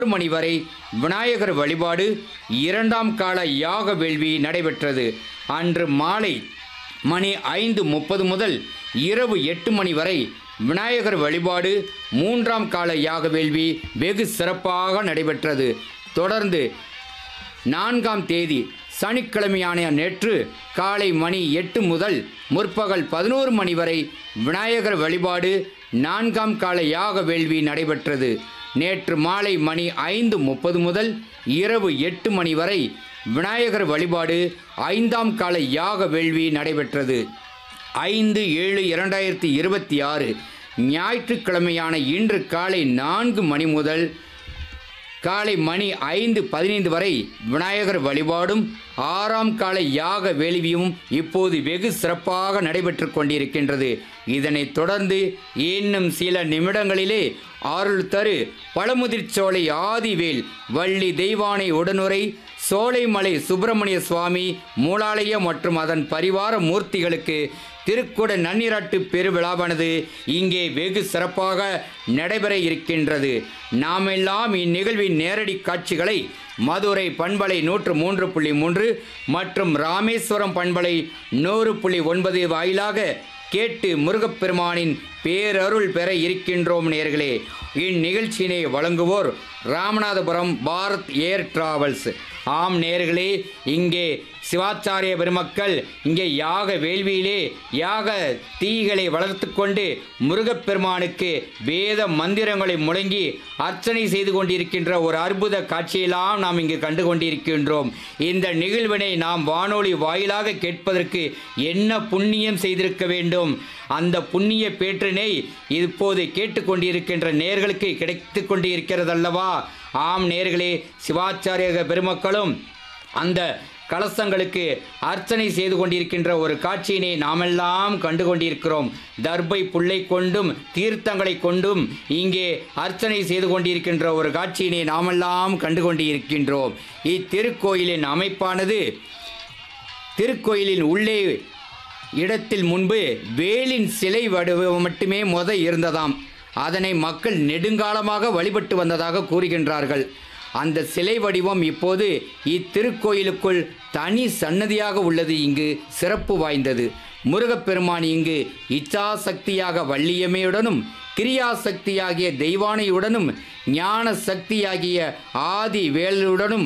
மணி வரை விநாயகர் வழிபாடு இரண்டாம் கால யாக வேள்வி நடைபெற்றது அன்று மாலை மணி ஐந்து முப்பது முதல் இரவு எட்டு மணி வரை விநாயகர் வழிபாடு மூன்றாம் கால யாக வேள்வி வெகு சிறப்பாக நடைபெற்றது தொடர்ந்து நான்காம் தேதி சனிக்கிழமையான நேற்று காலை மணி எட்டு முதல் முற்பகல் பதினோரு மணி வரை விநாயகர் வழிபாடு நான்காம் கால யாக வேள்வி நடைபெற்றது நேற்று மாலை மணி ஐந்து முப்பது முதல் இரவு எட்டு மணி வரை விநாயகர் வழிபாடு ஐந்தாம் கால யாக வேள்வி நடைபெற்றது ஐந்து ஏழு இரண்டாயிரத்தி இருபத்தி ஆறு ஞாயிற்றுக்கிழமையான இன்று காலை நான்கு மணி முதல் காலை மணி ஐந்து பதினைந்து வரை விநாயகர் வழிபாடும் ஆறாம் கால யாக வேள்வியும் இப்போது வெகு சிறப்பாக நடைபெற்று கொண்டிருக்கின்றது இதனைத் தொடர்ந்து இன்னும் சில நிமிடங்களிலே அருள் தரு பழமுதிர்ச்சோலை ஆதிவேல் வள்ளி தெய்வானை உடனுரை சோலைமலை சுப்பிரமணிய சுவாமி மூலாலய மற்றும் அதன் பரிவார மூர்த்திகளுக்கு திருக்குட நன்னீராட்டு பெருவிழாவானது இங்கே வெகு சிறப்பாக நடைபெற இருக்கின்றது நாமெல்லாம் இந்நிகழ்வின் நேரடி காட்சிகளை மதுரை பண்பலை நூற்று மூன்று புள்ளி மூன்று மற்றும் ராமேஸ்வரம் பண்பலை நூறு புள்ளி ஒன்பது வாயிலாக கேட்டு முருகப்பெருமானின் பேரருள் பெற இருக்கின்றோம் நேர்களே இந்நிகழ்ச்சியினை வழங்குவோர் ராமநாதபுரம் பாரத் ஏர் டிராவல்ஸ் ஆம் நேர்களே இங்கே சிவாச்சாரிய பெருமக்கள் இங்கே யாக வேள்வியிலே யாக தீகளை வளர்த்து கொண்டு முருகப்பெருமானுக்கு வேத மந்திரங்களை முழங்கி அர்ச்சனை செய்து கொண்டிருக்கின்ற ஒரு அற்புத காட்சியெல்லாம் நாம் இங்கு கண்டு கொண்டிருக்கின்றோம் இந்த நிகழ்வினை நாம் வானொலி வாயிலாக கேட்பதற்கு என்ன புண்ணியம் செய்திருக்க வேண்டும் அந்த புண்ணிய பேற்றினை இப்போது கேட்டுக்கொண்டிருக்கின்ற நேர்களுக்கு கிடைத்து கொண்டிருக்கிறதல்லவா ஆம் நேர்களே சிவாச்சாரிய பெருமக்களும் அந்த கலசங்களுக்கு அர்ச்சனை செய்து கொண்டிருக்கின்ற ஒரு காட்சியினை நாமெல்லாம் கண்டு கொண்டிருக்கிறோம் தர்பை புல்லை கொண்டும் தீர்த்தங்களை கொண்டும் இங்கே அர்ச்சனை செய்து கொண்டிருக்கின்ற ஒரு காட்சியினை நாமெல்லாம் கண்டு கொண்டிருக்கின்றோம் இத்திருக்கோயிலின் அமைப்பானது திருக்கோயிலின் உள்ளே இடத்தில் முன்பு வேலின் சிலை வடிவம் மட்டுமே முத இருந்ததாம் அதனை மக்கள் நெடுங்காலமாக வழிபட்டு வந்ததாக கூறுகின்றார்கள் அந்த சிலை வடிவம் இப்போது இத்திருக்கோயிலுக்குள் தனி சன்னதியாக உள்ளது இங்கு சிறப்பு வாய்ந்தது முருகப்பெருமான் இங்கு இச்சாசக்தியாக வள்ளியம்மையுடனும் கிரியாசக்தியாகிய தெய்வானையுடனும் ஞான சக்தியாகிய ஆதி வேலுடனும்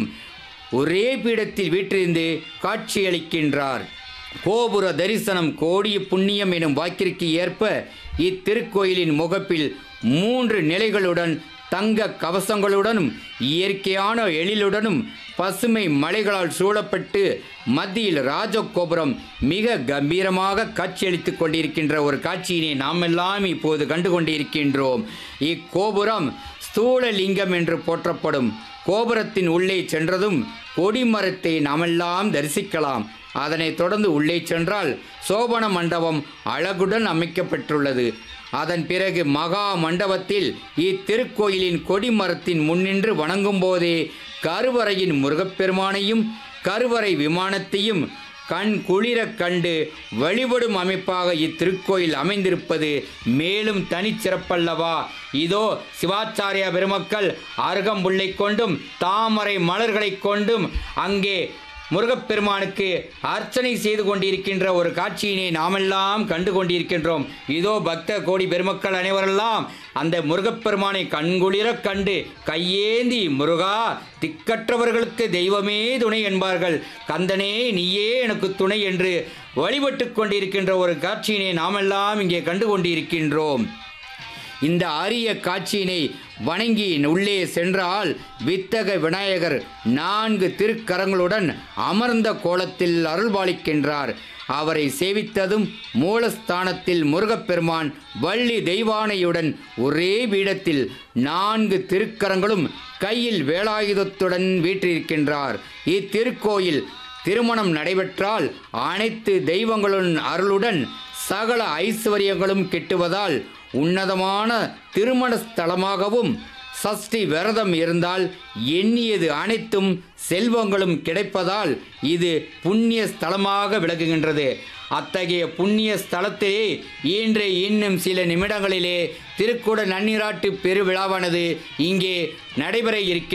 ஒரே பீடத்தில் வீற்றிருந்து காட்சியளிக்கின்றார் கோபுர தரிசனம் கோடிய புண்ணியம் எனும் வாக்கிற்கு ஏற்ப இத்திருக்கோயிலின் முகப்பில் மூன்று நிலைகளுடன் தங்க கவசங்களுடனும் இயற்கையான எழிலுடனும் பசுமை மலைகளால் சூழப்பட்டு மத்தியில் ராஜகோபுரம் மிக கம்பீரமாக காட்சியளித்துக் கொண்டிருக்கின்ற ஒரு காட்சியினை நாமெல்லாம் இப்போது கண்டு கொண்டிருக்கின்றோம் இக்கோபுரம் ஸ்தூலலிங்கம் என்று போற்றப்படும் கோபுரத்தின் உள்ளே சென்றதும் கொடிமரத்தை நாமெல்லாம் தரிசிக்கலாம் அதனைத் தொடர்ந்து உள்ளே சென்றால் சோபன மண்டபம் அழகுடன் அமைக்கப்பட்டுள்ளது அதன் பிறகு மகா மண்டபத்தில் இத்திருக்கோயிலின் கொடிமரத்தின் முன்னின்று வணங்கும் போதே கருவறையின் முருகப்பெருமானையும் கருவறை விமானத்தையும் கண் குளிரக் கண்டு வழிபடும் அமைப்பாக இத்திருக்கோயில் அமைந்திருப்பது மேலும் தனிச்சிறப்பல்லவா இதோ சிவாச்சாரிய பெருமக்கள் அருகம்புல்லை கொண்டும் தாமரை மலர்களைக் கொண்டும் அங்கே முருகப்பெருமானுக்கு அர்ச்சனை செய்து கொண்டிருக்கின்ற ஒரு காட்சியினை நாமெல்லாம் கண்டு கொண்டிருக்கின்றோம் இதோ பக்த கோடி பெருமக்கள் அனைவரெல்லாம் அந்த முருகப்பெருமானை கண்குளிரக் கண்டு கையேந்தி முருகா திக்கற்றவர்களுக்கு தெய்வமே துணை என்பார்கள் கந்தனே நீயே எனக்கு துணை என்று வழிபட்டு கொண்டிருக்கின்ற ஒரு காட்சியினை நாமெல்லாம் இங்கே கண்டு கொண்டிருக்கின்றோம் இந்த அரிய காட்சியினை வணங்கி உள்ளே சென்றால் வித்தக விநாயகர் நான்கு திருக்கரங்களுடன் அமர்ந்த கோலத்தில் அருள்பாலிக்கின்றார் அவரை சேவித்ததும் மூலஸ்தானத்தில் முருகப்பெருமான் வள்ளி தெய்வானையுடன் ஒரே பீடத்தில் நான்கு திருக்கரங்களும் கையில் வேலாயுதத்துடன் வீற்றிருக்கின்றார் இத்திருக்கோயில் திருமணம் நடைபெற்றால் அனைத்து தெய்வங்களுடன் அருளுடன் சகல ஐஸ்வர்யங்களும் கிட்டுவதால் உன்னதமான திருமண ஸ்தலமாகவும் சஷ்டி விரதம் இருந்தால் எண்ணியது அனைத்தும் செல்வங்களும் கிடைப்பதால் இது புண்ணிய ஸ்தலமாக விளங்குகின்றது அத்தகைய புண்ணிய ஸ்தலத்திலே இன்று இன்னும் சில நிமிடங்களிலே திருக்குட நன்னீராட்டு பெருவிழாவானது இங்கே நடைபெற இருக்க